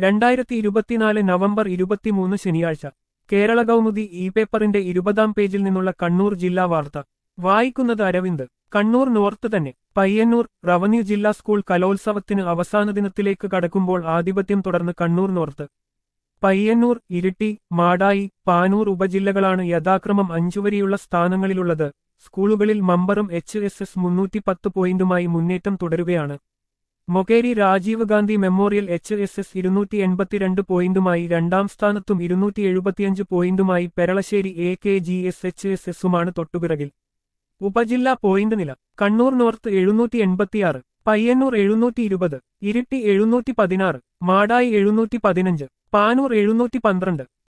രണ്ടായിരത്തി ഇരുപത്തിനാല് നവംബർ ഇരുപത്തിമൂന്ന് ശനിയാഴ്ച കേരള കൗമുദി ഇ പേപ്പറിന്റെ ഇരുപതാം പേജിൽ നിന്നുള്ള കണ്ണൂർ ജില്ലാ വാർത്ത വായിക്കുന്നത് അരവിന്ദ് കണ്ണൂർ നോർത്ത് തന്നെ പയ്യന്നൂർ റവന്യൂ ജില്ലാ സ്കൂൾ കലോത്സവത്തിന് അവസാന ദിനത്തിലേക്ക് കടക്കുമ്പോൾ ആധിപത്യം തുടർന്ന് കണ്ണൂർ നോർത്ത് പയ്യന്നൂർ ഇരിട്ടി മാടായി പാനൂർ ഉപജില്ലകളാണ് യഥാക്രമം അഞ്ചുവരെയുള്ള സ്ഥാനങ്ങളിലുള്ളത് സ്കൂളുകളിൽ മമ്പറും എച്ച് എസ് എസ് മുന്നൂറ്റി പത്ത് പോയിന്റുമായി മുന്നേറ്റം തുടരുകയാണ് Mokeri Rajiv Gandhi memorial H S S ഇരുന്നൂറ്റി എൺപത്തിരണ്ട് പോയിന്റുമായി രണ്ടാം സ്ഥാനത്തും ഇരുന്നൂറ്റി എഴുപത്തിയഞ്ച് പോയിന്റുമായി Peralassery A K G S H S എസുമാണ് തൊട്ടുപിറകിൽ ഉപജില്ലാ പോയിന്റ് നില കണ്ണൂർ നോർത്ത് എഴുന്നൂറ്റി എൺപത്തിയാറ് പയ്യന്നൂർ എഴുന്നൂറ്റി ഇരുപത് ഇരിട്ടി എഴുന്നൂറ്റി പതിനാറ് മാടായി എഴുന്നൂറ്റി പതിനഞ്ച് പാനൂർ എഴുന്നൂറ്റി പന്ത്രണ്ട്